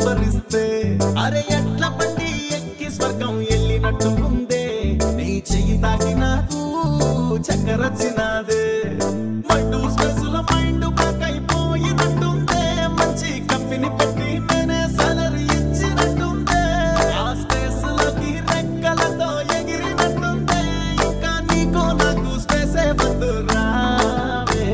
నెంబరిస్తే అరే ఎట్ల బండి ఎక్కి స్వర్గం వెళ్ళినట్టు ఉందే నీ చెయ్యి తాకి నాకు చక్కరచ్చినాదే మండు స్పెషల్ మైండ్ బ్లాక్ అయిపోయినట్టుందే మంచి కంపెనీ పెట్టి నేనే సాలరీ ఇచ్చినట్టుందే ఆ స్పేస్ లోకి రెక్కలతో ఎగిరినట్టుందే ఇంకా నీకు నాకు స్పేసే వద్దు రావే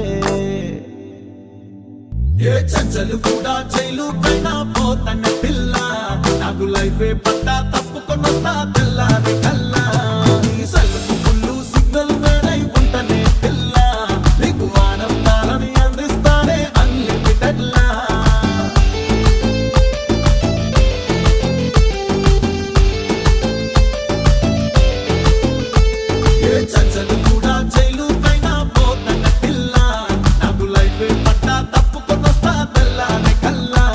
ఏ చంచలు కూడా జైలు పైన పోతన్న పిల్ల నాకు లైఫే పట్టా తప్పుకొనొస్తా తెల్లారి కల్లా నీ సల్లుకు ఫుల్లు సిగ్నల్ వేరై ఉంటనే పిల్ల నీకు ఆనందాలని అందిస్తానే అన్లిమిటెడ్ లా ఏ చంచలు కూడా జైలు పైన పోతన్న పిల్ల నాకు లైఫ్ పట్టా తప్పుకొనొస్తా తెల్లారి కల్లా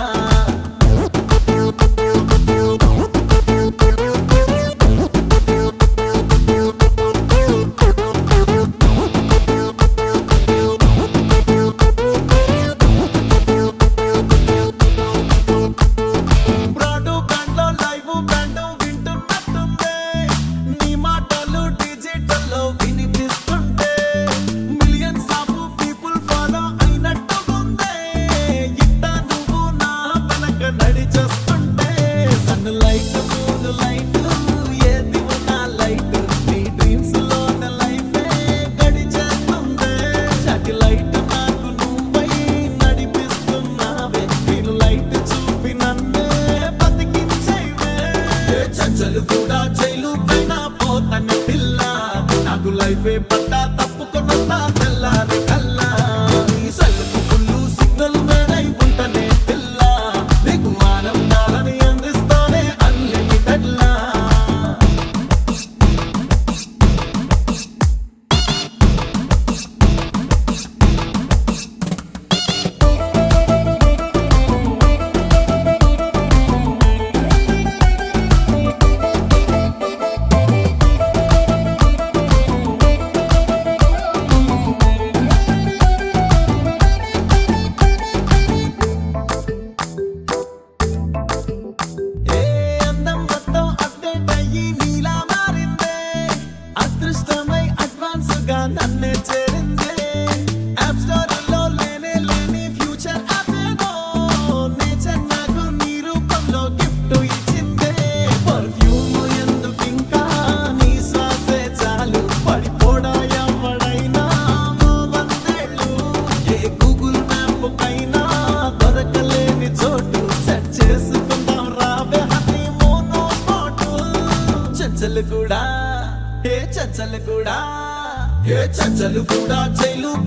బ్రాడు బ్యాండ్ లో లైవ్ బ్యాండ్ వింటున్నట్టుందే నీ మాటలు డిజిటల్ లో వినిపిస్తుంటే మిలియన్స్ ఆఫ్ పీపుల్ ఫాలో అయినట్టుందే ఇట్ట నువ్వు నా వెనక నడిచేస్తుంటే సన్ లైట్ మూన్ లైట్ ఏది ఉన్నా లైట్ నీ డ్రీమ్స్ లోన లైఫే గడిచేస్తుందే సాటిలైట్ నాకు నువ్వై నడిపిస్తున్నావే నేను లైట్ చూపి నన్నే బతికించేవే ఏ చంచలు కూడా జైలు పైన పోతన్న పిల్ల నాకు లైఫే పట్టా తప్పుకొనొస్తా తెల్లారి కల్లా ఈ సల్లుకు ఫుల్లు సిగ్నల్ మేరై ఉంటనే పిల్ల నీకు ఆనందాలని అందిస్తానే అన్లిమిటెడ్ లా ఏ అందం మొత్తం అప్డేట్ అయ్యి నీలా మారిందే అదృష్టమై అడ్వాన్స్ గా నన్నే చేరిందే యాప్ స్టోర్ లో లేనే లేని ఫ్యూచర్ అదేదో నేచర్ నాకు నీ రూపంలో గిఫ్ట్ ఇచ్చిందే పర్ఫ్యూమ్ ఎందుకు ఇంకా నీ శ్వాసే చాలు పడిపోడా ఎవడైనా వందేళ్ళు ఏ గూగుల్ మ్యాప్ కైనా దొరకలేని చోటు సెట్ చేసుకుందాం రావే హనీ మోనో స్పాట్ చంచలు కూడా ఏ చంచలు కూడా ఏ చంచలు కూడా జైలు